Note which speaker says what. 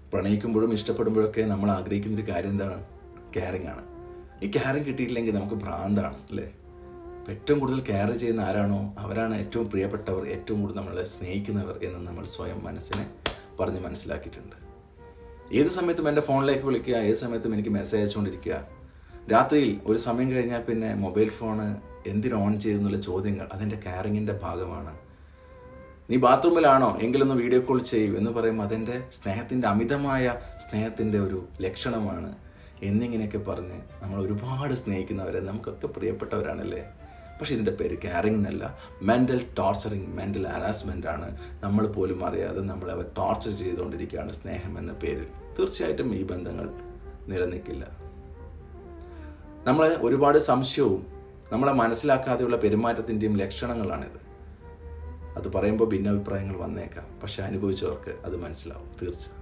Speaker 1: പ്രണയിക്കുമ്പോഴും ഇഷ്ടപ്പെടുമ്പോഴൊക്കെ നമ്മൾ ആഗ്രഹിക്കുന്ന ഒരു കാര്യം എന്താണ് കെയറിങ് ആണ് ഈ കെയറിങ് കിട്ടിയിട്ടില്ലെങ്കിൽ നമുക്ക് ഭ്രാന്താണ് അല്ലേ അപ്പോൾ ഏറ്റവും കൂടുതൽ കെയർ ചെയ്യുന്ന ആരാണോ അവരാണ് ഏറ്റവും പ്രിയപ്പെട്ടവർ ഏറ്റവും കൂടുതൽ നമ്മളെ സ്നേഹിക്കുന്നവർ എന്ന് നമ്മൾ സ്വയം മനസ്സിനെ പറഞ്ഞ് മനസ്സിലാക്കിയിട്ടുണ്ട് ഏത് സമയത്തും എൻ്റെ ഫോണിലേക്ക് വിളിക്കുക ഏത് സമയത്തും എനിക്ക് മെസ്സേജ് അയച്ചുകൊണ്ടിരിക്കുക രാത്രിയിൽ ഒരു സമയം കഴിഞ്ഞാൽ പിന്നെ മൊബൈൽ ഫോണ് എന്തിന് ഓൺ ചെയ്തെന്നുള്ള ചോദ്യങ്ങൾ അതെൻ്റെ കെയറിങ്ങിൻ്റെ ഭാഗമാണ് നീ ബാത്റൂമിലാണോ എങ്കിലൊന്ന് വീഡിയോ കോൾ ചെയ്യൂ എന്ന് പറയുമ്പോൾ അതെൻ്റെ സ്നേഹത്തിൻ്റെ അമിതമായ സ്നേഹത്തിൻ്റെ ഒരു ലക്ഷണമാണ് എന്നിങ്ങനെയൊക്കെ പറഞ്ഞ് നമ്മൾ ഒരുപാട് സ്നേഹിക്കുന്നവരെ നമുക്കൊക്കെ പ്രിയപ്പെട്ടവരാണല്ലേ പക്ഷേ ഇതിൻ്റെ പേര് കെയറിംഗ് എന്നല്ല മെൻ്റൽ ടോർച്ചറിങ് മെൻ്റൽ ഹറാസ്മെൻ്റ് ആണ് നമ്മൾ പോലും അറിയാതെ നമ്മളെ അവർ ടോർച്ചർ ചെയ്തുകൊണ്ടിരിക്കുകയാണ് സ്നേഹം എന്ന പേരിൽ തീർച്ചയായിട്ടും ഈ ബന്ധങ്ങൾ നിലനിൽക്കില്ല നമ്മൾ ഒരുപാട് സംശയവും നമ്മളെ മനസ്സിലാക്കാതെയുള്ള പെരുമാറ്റത്തിൻ്റെയും ലക്ഷണങ്ങളാണിത് അത് പറയുമ്പോൾ ഭിന്നാഭിപ്രായങ്ങൾ വന്നേക്കാം പക്ഷെ അനുഭവിച്ചവർക്ക് അത് മനസ്സിലാവും തീർച്ച